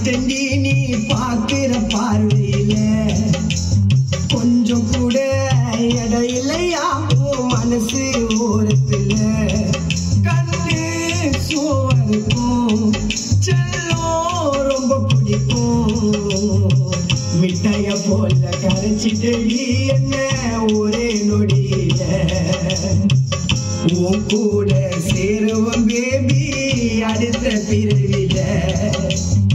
மாறிட்டண்டி நீ பார்க்கிற பார்வையில கொஞ்சம் கூட இடையிலையா உன் மனசு ஓரத்துல கண்ணு சோறுக்கும் செல்லம் ரொம்ப பிடிக்கும் மிட்டாய போல கரைச்சிட்டடி என்ன ஒரே நொடியில உன் கூட சேருவன் பேபி அடுத்த பிறவில